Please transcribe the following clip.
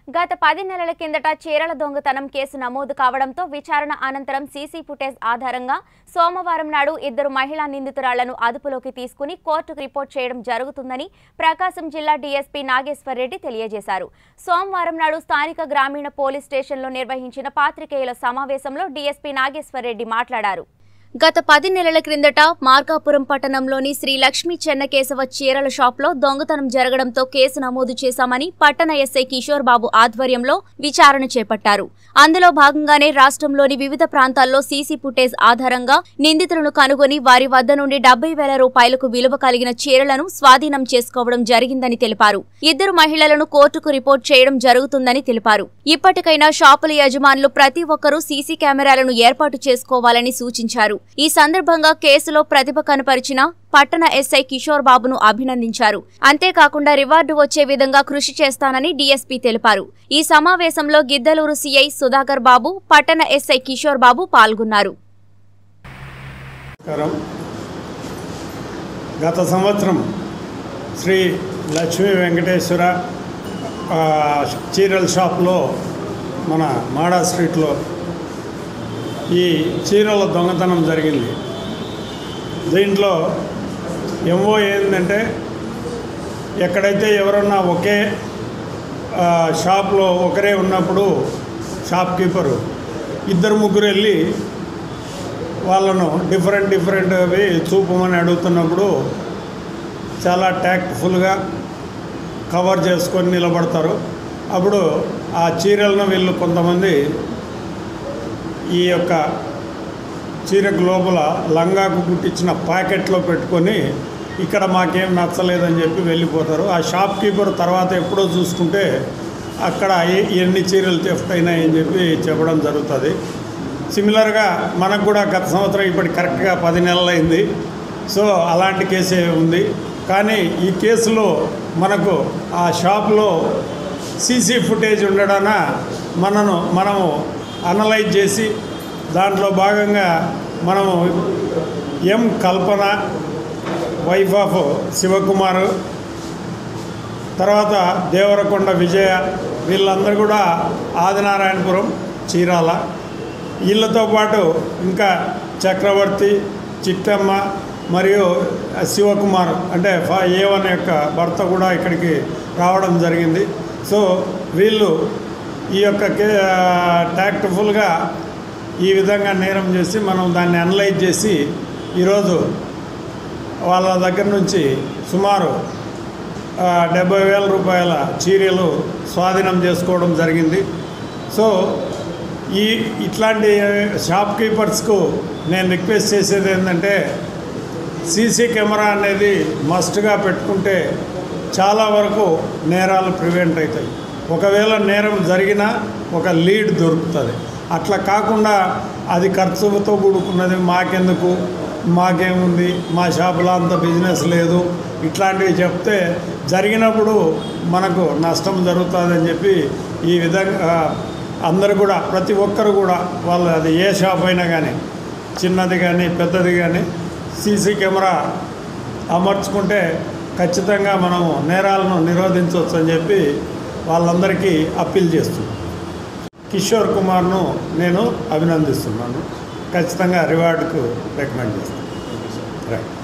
గత పది నెలల కిందట చీరల దొంగతనం కేసు నమోదు కావడంతో విచారణ అనంతరం సీసీ ఫుటేజ్ ఆధారంగా సోమవారం నాడు ఇద్దరు మహిళా నిందితురాళ్లను అదుపులోకి తీసుకుని కోర్టుకు రిపోర్ట్ చేయడం జరుగుతుందని ప్రకాశం జిల్లా డీఎస్పీ నాగేశ్వర్ రెడ్డి తెలియజేశారు సోమవారం నాడు స్థానిక గ్రామీణ పోలీస్ స్టేషన్లో నిర్వహించిన పాత్రికేయుల సమావేశంలో డీఎస్పీ నాగేశ్వర్ రెడ్డి మాట్లాడారు గత పది నెలల క్రిందట మార్కాపురం పట్టణంలోని శ్రీ లక్ష్మీ చెన్నకేశవ చీరల షాప్లో దొంగతనం జరగడంతో కేసు నమోదు చేశామని పట్టణ ఎస్ఐ కిషోర్ బాబు ఆధ్వర్యంలో విచారణ చేపట్టారు అందులో భాగంగానే రాష్ట్రంలోని వివిధ ప్రాంతాల్లో సీసీ ఫుటేజ్ ఆధారంగా నిందితులను కనుగొని వారి వద్ద నుండి డెబ్బై వేల రూపాయలకు విలువ కలిగిన చీరలను స్వాధీనం చేసుకోవడం జరిగిందని తెలిపారు ఇద్దరు మహిళలను కోర్టుకు రిపోర్ట్ చేయడం జరుగుతుందని తెలిపారు ఇప్పటికైనా షాపుల యజమానులు ప్రతి ఒక్కరూ సీసీ కెమెరాలను ఏర్పాటు చేసుకోవాలని సూచించారు ఈ సందర్భంగా కేసులో ప్రతిభ కనపరిచిన పట్టణ ఎస్ఐ కిషోర్ బాబును అభినందించారు అంతేకాకుండా రివార్డు వచ్చే విధంగా కృషి చేస్తానని డీఎస్పీ తెలిపారు ఈ సమావేశంలో గిద్దలూరు సీఐ సుధాకర్ బాబు పట్టణ ఎస్ఐ కిషోర్ బాబు పాల్గొన్నారు నమస్కారం గత సంవత్సరం శ్రీ లక్ష్మీ వెంకటేశ్వర ఆ, చీరల షాప్లో మన మాడా స్ట్రీట్లో ఈ చీరల దొంగతనం జరిగింది దీంట్లో ఎంఓ ఏంటంటే ఎక్కడైతే ఎవరన్నా ఒకే ఆ, షాప్లో ఒకరే ఉన్నప్పుడు షాప్ కీపరు ఇద్దరు ముగ్గురు వెళ్ళి వాళ్ళను డిఫరెంట్ డిఫరెంట్ అవి చూపమని అడుగుతున్నప్పుడు చాలా ట్యాక్ట్ఫుల్గా కవర్ చేసుకొని నిలబడతారు అప్పుడు ఆ చీరలను వీళ్ళు కొంతమంది ఈ యొక్క చీరకు లోపల లంగాకు కుట్టించిన ప్యాకెట్లో పెట్టుకొని ఇక్కడ మాకేం నచ్చలేదని చెప్పి వెళ్ళిపోతారు ఆ షాప్ కీపర్ తర్వాత ఎప్పుడో చూసుకుంటే అక్కడ ఏ- ఎన్ని చీరలు థెఫ్ట్ అయినాయని చెప్పి చెప్పడం జరుగుతుంది సిమిలర్గా మనకు కూడా గత సంవత్సరం ఇప్పటి కరెక్ట్గా పది నెలలైంది సో అలాంటి కేసే ఉంది కానీ ఈ కేసులో మనకు ఆ షాప్లో సీసీ ఫుటేజ్ ఉండడాన మనను మనము అనలైజ్ చేసి దాంట్లో భాగంగా మనము M Kalpana wife of Shivakumar తర్వాత దేవరకొండ విజయ వీళ్ళందరూ కూడా ఆదినారాయణపురం చీరాల వీళ్ళతో పాటు ఇంకా చక్రవర్తి చిట్టమ్మ మరియు శివకుమార్ అంటే ఫా ఏవన్ యొక్క భర్త కూడా ఇక్కడికి రావడం జరిగింది సో వీళ్ళు ఈ యొక్క కే ట్యాక్ట్ఫుల్గా ఈ విధంగా నేరం చేసి మనం దాన్ని అనలైజ్ చేసి ఈరోజు వాళ్ళ దగ్గర నుంచి సుమారు ఆ, డెబ్బై వేల రూపాయల చీరలు స్వాధీనం చేసుకోవడం జరిగింది సో ఈ ఇట్లాంటి షాప్ కీపర్స్కు నేను రిక్వెస్ట్ చేసేది ఏంటంటే సీసీ కెమెరా అనేది మస్ట్గా పెట్టుకుంటే చాలా వరకు నేరాలు ప్రివెంట్ అవుతాయి ఒకవేళ నేరం జరిగినా ఒక లీడ్ దొరుకుతుంది అట్లా కాకుండా అది ఖర్చుతో కూడుకున్నది మాకెందుకు మాకేముంది మా షాపులో అంత బిజినెస్ లేదు ఇట్లాంటివి చెప్తే జరిగినప్పుడు మనకు నష్టం జరుగుతుందని చెప్పి ఈ విధంగా అందరు కూడా ప్రతి ఒక్కరు కూడా వాళ్ళు అది ఏ షాప్ అయినా కానీ చిన్నది కానీ పెద్దది కానీ సీసీ కెమెరా అమర్చుకుంటే ఖచ్చితంగా మనము నేరాలను నిరోధించవచ్చు అని చెప్పి వాళ్ళందరికీ అప్పీల్ చేస్తున్నాను కిషోర్ కుమార్ను నేను అభినందిస్తున్నాను ఖచ్చితంగా రివార్డుకు రికమెండ్ చేస్తాను రైట్